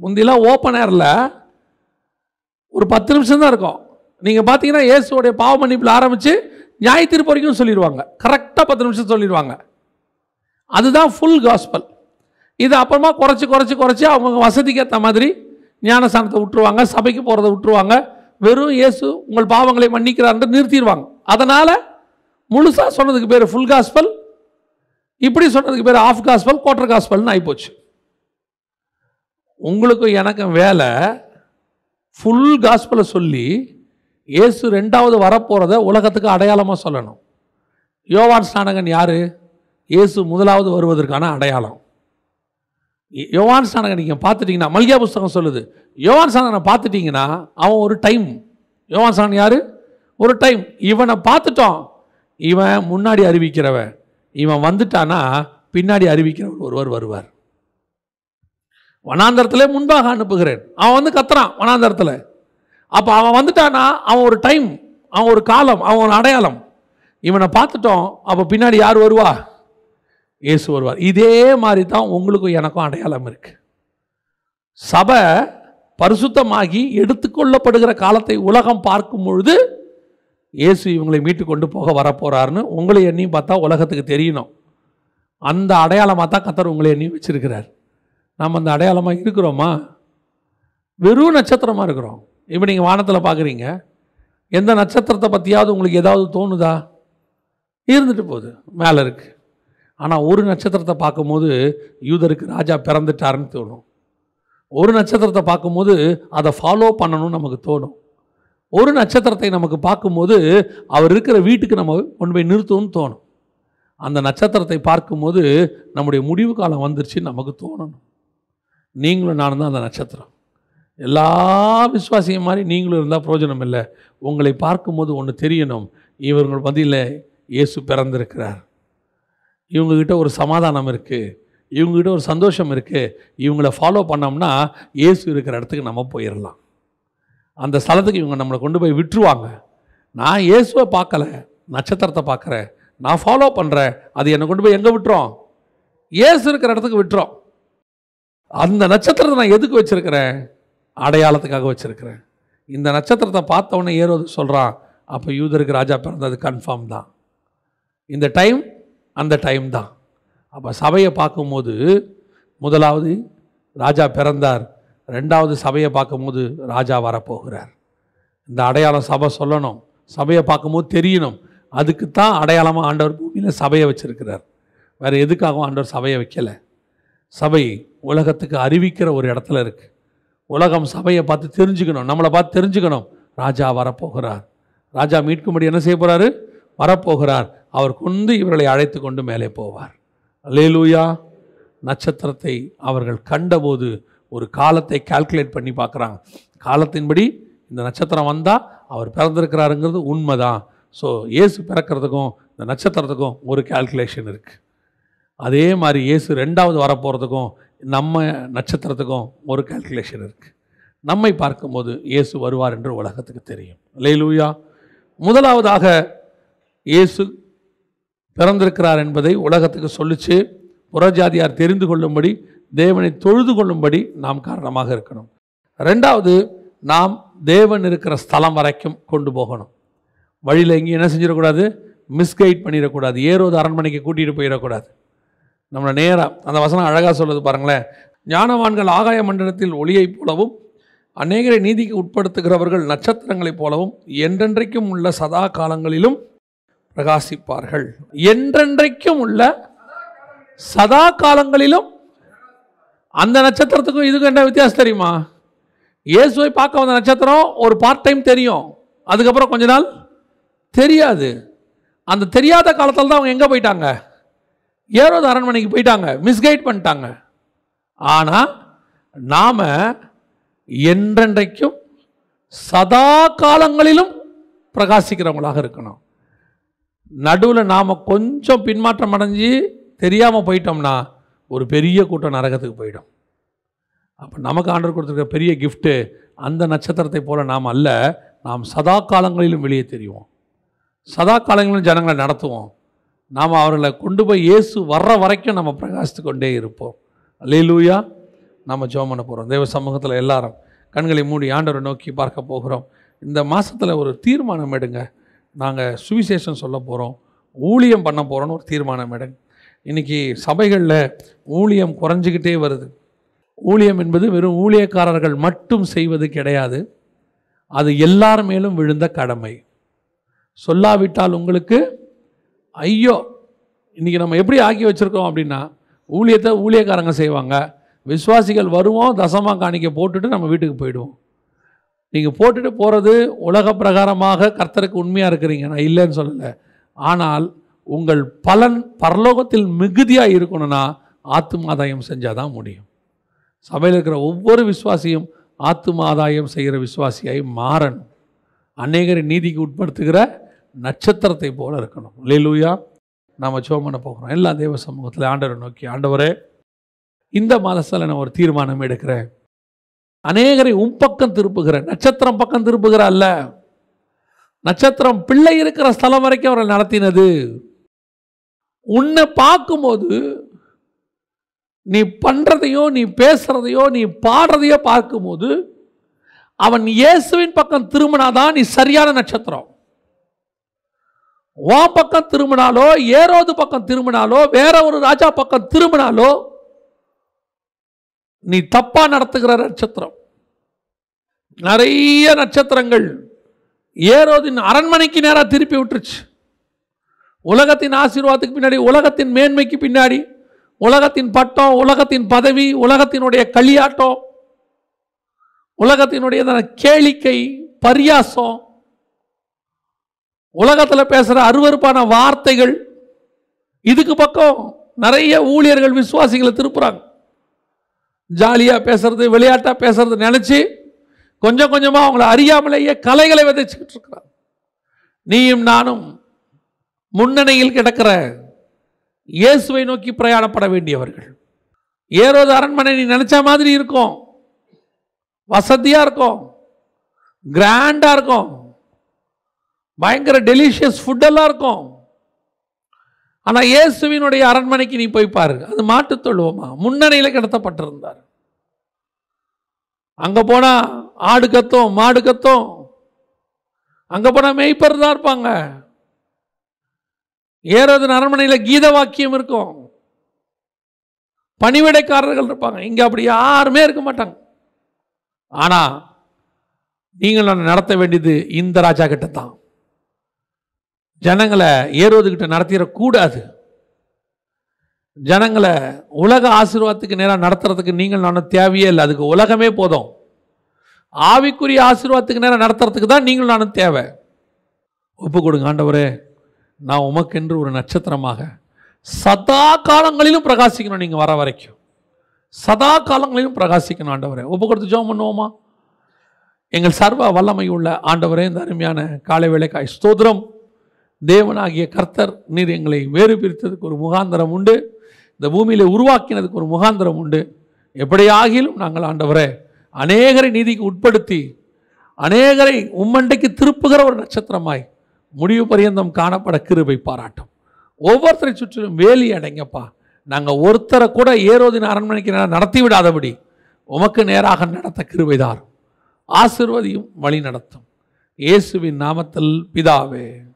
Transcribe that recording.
முந்திலாம் open ஏரில் ஒரு பத்து நிமிஷம் தான் இருக்கும் நீங்கள் பார்த்தீங்கன்னா இயேசுவோடைய பாவ மன்னிப்பில் ஆரம்பித்து நியாய தீர்ப்பு வரைக்கும் சொல்லிடுவாங்க கரெக்டாக பத்து நிமிஷம் சொல்லிடுவாங்க அதுதான் ஃபுல் காஸ்பல் இது அப்புறமா குறைச்சி குறைச்சி குறைச்சி அவங்க வசதிக்கு ஏற்ற மாதிரி ஞானஸ்தானத்தை விட்டுருவாங்க சபைக்கு போகிறத விட்டுருவாங்க வெறும் இயேசு உங்கள் பாவங்களை மன்னிக்கிறார்ன்ட்டு நிறுத்திடுவாங்க அதனால் முழுசாக சொன்னதுக்கு பேர் ஃபுல் காஸ்பல் இப்படி சொன்னதுக்கு பேர் ஆஃப் காஸ்பல் குவார்டர் காஸ்பல்னு ஆகிப்போச்சு உங்களுக்கும் எனக்கும் வேலை ஃபுல் காஸ்பலை சொல்லி இயேசு ரெண்டாவது வரப்போகிறத உலகத்துக்கு அடையாளமாக சொல்லணும் யோவான் ஸ்நானகன் யார் இயேசு முதலாவது வருவதற்கான அடையாளம் யோ- யோவான் ஸ்நானகன் நீங்கள் பார்த்துட்டீங்கன்னா மல்கியா புஸ்தகம் சொல்லுது யோவான் ஸ்நானகனை பார்த்துட்டீங்கன்னா அவன் ஒரு டைம் யோவான் ஸ்நானகன் யார் ஒரு டைம் இவனை பார்த்துட்டோம் இவன் முன்னாடி அறிவிக்கிறவன் இவன் வந்துட்டானா பின்னாடி அறிவிக்கிறவர் ஒருவர் வருவார் வனாந்தரத்திலே முன்பாக அனுப்புகிறேன் அவன் வந்து கத்துறான் வனாந்தரத்தில் அப்போ அவன் வந்துட்டானா அவன் ஒரு டைம் அவன் ஒரு காலம் அவன் ஒரு அடையாளம் இவனை பார்த்துட்டோம் அப்போ பின்னாடி யார் வருவா இயேசு வருவார் இதே மாதிரி தான் உங்களுக்கும் எனக்கும் அடையாளம் இருக்கு சபை பரிசுத்தமாகி எடுத்துக்கொள்ளப்படுகிற காலத்தை உலகம் பார்க்கும் பொழுது இயேசு இவங்களை மீட்டு கொண்டு போக வரப்போறாருன்னு உங்களை எண்ணியும் பார்த்தா உலகத்துக்கு தெரியணும் அந்த அடையாளமாக தான் கத்தர் உங்களை எண்ணி வச்சிருக்கிறார் நாம் அந்த அடையாளமாக இருக்கிறோமா வெறும் நட்சத்திரமாக இருக்கிறோம் இப்போ நீங்கள் வானத்தில் பார்க்குறீங்க எந்த நட்சத்திரத்தை பற்றியாவது உங்களுக்கு ஏதாவது தோணுதா இருந்துட்டு போகுது மேலே இருக்குது ஆனால் ஒரு நட்சத்திரத்தை பார்க்கும்போது யூதருக்கு ராஜா பிறந்துட்டாருன்னு தோணும் ஒரு நட்சத்திரத்தை பார்க்கும்போது அதை ஃபாலோ பண்ணணும்னு நமக்கு தோணும் ஒரு நட்சத்திரத்தை நமக்கு பார்க்கும்போது அவர் இருக்கிற வீட்டுக்கு நம்ம கொண்டு போய் நிறுத்தணும்னு தோணும் அந்த நட்சத்திரத்தை பார்க்கும்போது நம்முடைய முடிவு காலம் வந்துருச்சுன்னு நமக்கு தோணணும் நீங்களும் நானும் தான் அந்த நட்சத்திரம் எல்லா விசுவாசியும் மாதிரி நீங்களும் இருந்தால் பிரயோஜனம் இல்லை உங்களை பார்க்கும்போது ஒன்று தெரியணும் இவர்கள் மத்தியில் இயேசு பிறந்திருக்கிறார் இவங்ககிட்ட ஒரு சமாதானம் இருக்குது இவங்ககிட்ட ஒரு சந்தோஷம் இருக்குது இவங்கள ஃபாலோ பண்ணோம்னா இயேசு இருக்கிற இடத்துக்கு நம்ம போயிடலாம் அந்த ஸ்தலத்துக்கு இவங்க நம்மளை கொண்டு போய் விட்டுருவாங்க நான் இயேசுவை பார்க்கல நட்சத்திரத்தை பார்க்குறேன் நான் ஃபாலோ பண்ணுறேன் அது என்னை கொண்டு போய் எங்கே விட்டுரும் இயேசு இருக்கிற இடத்துக்கு விட்டுரும் அந்த நட்சத்திரத்தை நான் எதுக்கு வச்சிருக்கிறேன் அடையாளத்துக்காக வச்சிருக்கிறேன் இந்த நட்சத்திரத்தை பார்த்த உடனே ஏறுவது சொல்கிறான் அப்போ யூதருக்கு ராஜா பிறந்தது கன்ஃபார்ம் தான் இந்த டைம் அந்த டைம் தான் அப்போ சபையை பார்க்கும்போது முதலாவது ராஜா பிறந்தார் ரெண்டாவது சபையை பார்க்கும்போது ராஜா வரப்போகிறார் இந்த அடையாளம் சபை சொல்லணும் சபையை பார்க்கும்போது தெரியணும் அதுக்கு தான் அடையாளமாக ஆண்டவர் பூமியில் சபையை வச்சிருக்கிறார் வேறு எதுக்காகவும் ஆண்டவர் சபையை வைக்கலை சபை உலகத்துக்கு அறிவிக்கிற ஒரு இடத்துல இருக்கு உலகம் சபையை பார்த்து தெரிஞ்சுக்கணும் நம்மளை பார்த்து தெரிஞ்சுக்கணும் ராஜா வரப்போகிறார் ராஜா மீட்கும்படி என்ன செய்ய போகிறாரு வரப்போகிறார் அவர் கொண்டு இவர்களை அழைத்து கொண்டு மேலே போவார் அல்லேலூயா நட்சத்திரத்தை அவர்கள் கண்டபோது ஒரு காலத்தை கால்குலேட் பண்ணி பார்க்குறாங்க காலத்தின்படி இந்த நட்சத்திரம் வந்தால் அவர் பிறந்திருக்கிறாருங்கிறது உண்மைதான் ஸோ இயேசு பிறக்கிறதுக்கும் இந்த நட்சத்திரத்துக்கும் ஒரு கால்குலேஷன் இருக்குது அதே மாதிரி இயேசு ரெண்டாவது வரப்போகிறதுக்கும் நம்ம நட்சத்திரத்துக்கும் ஒரு கால்குலேஷன் இருக்குது நம்மை பார்க்கும்போது இயேசு வருவார் என்று உலகத்துக்கு தெரியும் லேலூயா முதலாவதாக இயேசு பிறந்திருக்கிறார் என்பதை உலகத்துக்கு சொல்லிச்சு புறஜாதியார் தெரிந்து கொள்ளும்படி தேவனை தொழுது கொள்ளும்படி நாம் காரணமாக இருக்கணும் ரெண்டாவது நாம் தேவன் இருக்கிற ஸ்தலம் வரைக்கும் கொண்டு போகணும் வழியில் எங்கேயும் என்ன செஞ்சிடக்கூடாது மிஸ்கைட் பண்ணிடக்கூடாது ஏரோது அரண்மனைக்கு கூட்டிகிட்டு போயிடக்கூடாது நம்மளை நேராக அந்த வசனம் அழகாக சொல்லுது பாருங்களேன் ஞானவான்கள் ஆகாய மண்டலத்தில் ஒளியைப் போலவும் அநேகரை நீதிக்கு உட்படுத்துகிறவர்கள் நட்சத்திரங்களைப் போலவும் என்றென்றைக்கும் உள்ள சதா காலங்களிலும் பிரகாசிப்பார்கள் என்றென்றைக்கும் உள்ள சதா காலங்களிலும் அந்த நட்சத்திரத்துக்கும் இதுக்கும் என்ன வித்தியாசம் தெரியுமா இயேசுவை பார்க்க வந்த நட்சத்திரம் ஒரு பார்ட் டைம் தெரியும் அதுக்கப்புறம் கொஞ்ச நாள் தெரியாது அந்த தெரியாத காலத்தில் தான் அவங்க எங்கே போயிட்டாங்க ஏரோது அரண்மனைக்கு போயிட்டாங்க மிஸ்கைட் பண்ணிட்டாங்க ஆனால் நாம் என்றென்றைக்கும் சதா காலங்களிலும் பிரகாசிக்கிறவங்களாக இருக்கணும் நடுவில் நாம் கொஞ்சம் பின்மாற்றம் அடைஞ்சு தெரியாமல் போயிட்டோம்னா ஒரு பெரிய கூட்டம் நரகத்துக்கு போயிடும் அப்போ நமக்கு ஆண்டவர் கொடுத்துருக்க பெரிய கிஃப்ட்டு அந்த நட்சத்திரத்தை போல நாம் அல்ல நாம் சதா காலங்களிலும் வெளியே தெரிவோம் சதா காலங்களிலும் ஜனங்களை நடத்துவோம் நாம் அவர்களை கொண்டு போய் இயேசு வர்ற வரைக்கும் நம்ம பிரகாசித்து கொண்டே இருப்போம் அல்லேலூயா நம்ம ஜெபம் பண்ண போகிறோம் தேவ சமூகத்தில் எல்லாரும் கண்களை மூடி ஆண்டவரை நோக்கி பார்க்க போகிறோம் இந்த மாதத்தில் ஒரு தீர்மானம் எடுங்க நாங்கள் சுவிசேஷம் சொல்ல போகிறோம் ஊழியம் பண்ண போகிறோன்னு ஒரு தீர்மானம் எடுங்க இன்றைக்கி சபைகளில் ஊழியம் குறைஞ்சிக்கிட்டே வருது ஊழியம் என்பது வெறும் ஊழியக்காரர்கள் மட்டும் செய்வது கிடையாது அது எல்லார் மேலும் விழுந்த கடமை சொல்லாவிட்டால் உங்களுக்கு ஐயோ இன்றைக்கி நம்ம எப்படி ஆக்கி வச்சுருக்கோம் அப்படின்னா ஊழியத்தை ஊழியக்காரங்க செய்வாங்க விசுவாசிகள் வருவோம் தசமா காணிக்க போட்டுட்டு நம்ம வீட்டுக்கு போயிடுவோம் நீங்கள் போட்டுட்டு போகிறது உலக பிரகாரமாக கர்த்தருக்கு உண்மையாக இருக்கிறீங்க நான் இல்லைன்னு சொல்லலை ஆனால் உங்கள் பலன் பரலோகத்தில் மிகுதியாக இருக்கணும்னா ஆத்துமாதாயம் செஞ்சால் தான் முடியும் சபையில் இருக்கிற ஒவ்வொரு விசுவாசியும் ஆத்துமாதாயம் செய்கிற விசுவாசியாய் மாறணும் அநேகரை நீதிக்கு உட்படுத்துகிற நட்சத்திரத்தை போல இருக்கணும் லேலூயா நாம் ஜெபம் பண்ண போகிறோம் எல்லா தேவ சமூகத்தில் ஆண்டவரை நோக்கி ஆண்டவரே இந்த மாதத்தில் நான் ஒரு தீர்மானம் எடுக்கிறேன் அநேகரை உம் பக்கம் திருப்புகிற நட்சத்திரம் பக்கம் திருப்புகிற அல்ல நட்சத்திரம் பிள்ளை இருக்கிற ஸ்தலம் வரைக்கும் அவரை நடத்தினது உன்னை பார்க்கும்போது நீ பண்றதையோ நீ பேசுறதையோ நீ பாடுறதையோ பார்க்கும்போது அவன் இயேசுவின் பக்கம் திரும்பினாதான் நீ சரியான நட்சத்திரம் உன் பக்கம் திரும்பினாலோ ஏரோது பக்கம் திரும்பினாலோ வேற ஒரு ராஜா பக்கம் திரும்பினாலோ நீ தப்பா நடத்துகிற நட்சத்திரம் நிறைய நட்சத்திரங்கள் ஏரோதின் அரண்மனைக்கு நேரா திருப்பி விட்டுருச்சு உலகத்தின் ஆசீர்வாதத்துக்கு பின்னாடி உலகத்தின் மேன்மைக்கு பின்னாடி உலகத்தின் பட்டம் உலகத்தின் பதவி உலகத்தினுடைய களியாட்டம் உலகத்தினுடைய அந்த கேளிக்கை பரியாசம் உலகத்தில் பேசுகிற அருவருப்பான வார்த்தைகள் இதுக்கு பக்கம் நிறைய ஊழியர்கள் விசுவாசிகளை திருப்புறாங்க ஜாலியாக பேசுறது விளையாட்டாக பேசுறது நினச்சி கொஞ்சம் கொஞ்சமாக அவங்கள அறியாமலேயே கலைகளை விதைச்சிக்கிட்டு இருக்கிறாங்க நீயும் நானும் முன்னணியில் கிடக்கிற இயேசுவை நோக்கி பிரயாணப்பட வேண்டியவர்கள் ஏரோது அரண்மனை நீ நினைச்ச மாதிரி இருக்கும் வசதியாக இருக்கும் கிராண்டாக இருக்கும் பயங்கர டெலிஷியஸ் ஃபுட்டெல்லாம் இருக்கும் ஆனால் இயேசுவினுடைய அரண்மனைக்கு நீ போய் பாரு அது மாட்டுத் தொழுவமா முன்னணியில் கிடத்தப்பட்டிருந்தார் அங்கே போனால் ஆடு கத்தும் மாடு கத்தும் அங்கே போனால் மேய்ப்பர் தான் இருப்பாங்க ஏறது அரண்மனையில் கீத வாக்கியம் இருக்கும் பணிவிடைக்காரர்கள் இருப்பாங்க இங்கே அப்படி யாருமே இருக்க மாட்டாங்க ஆனால் நீங்கள் நான் நடத்த வேண்டியது இந்த ராஜா கிட்ட தான் ஜனங்களை ஏறுவதுகிட்ட நடத்திடக்கூடாது ஜனங்களை உலக ஆசீர்வாதத்துக்கு நேராக நடத்துறதுக்கு நீங்கள் நானும் தேவையே இல்லை அதுக்கு உலகமே போதும் ஆவிக்குரிய ஆசீர்வாதத்துக்கு நேரம் நடத்துறதுக்கு தான் நீங்கள் நானும் தேவை ஒப்பு கொடுங்க ஆண்டவரே நான் உமக்கென்று ஒரு நட்சத்திரமாக சதா காலங்களிலும் பிரகாசிக்கணும் நீங்கள் வர வரைக்கும் சதா காலங்களிலும் பிரகாசிக்கணும் ஆண்டவரே ஒப்பு கொடுத்து ஜெபம் பண்ணுவோமா எங்கள் சர்வ வல்லமை உள்ள ஆண்டவரே இந்த அருமையான காலை வேலைக்காய் ஸ்தோத்திரம் தேவனாகிய கர்த்தர் நீர் எங்களை வேறு பிரித்ததுக்கு ஒரு முகாந்திரம் உண்டு இந்த பூமியில உருவாக்கினதுக்கு ஒரு முகாந்திரம் உண்டு எப்படியாகிலும் நாங்கள் ஆண்டவரே அநேகரை நீதிக்கு உட்படுத்தி அநேகரை உம்மண்டைக்கு திருப்புகிற ஒரு நட்சத்திரமாய் முடிவு பரியந்தம் காணப்பட கிருபை பாராட்டும் ஒவ்வொருத்தரை சுற்றிலும் வேலி அடைங்கப்பா நாங்கள் ஒருத்தரை கூட ஏரோதின் அரண்மனைக்கு நேரா நடத்தி விடாதபடி உமக்கு நேராக நடத்த கிருபைதார் ஆசிர்வதியும் வழி நடத்தும் இயேசுவின் நாமத்தில் பிதாவே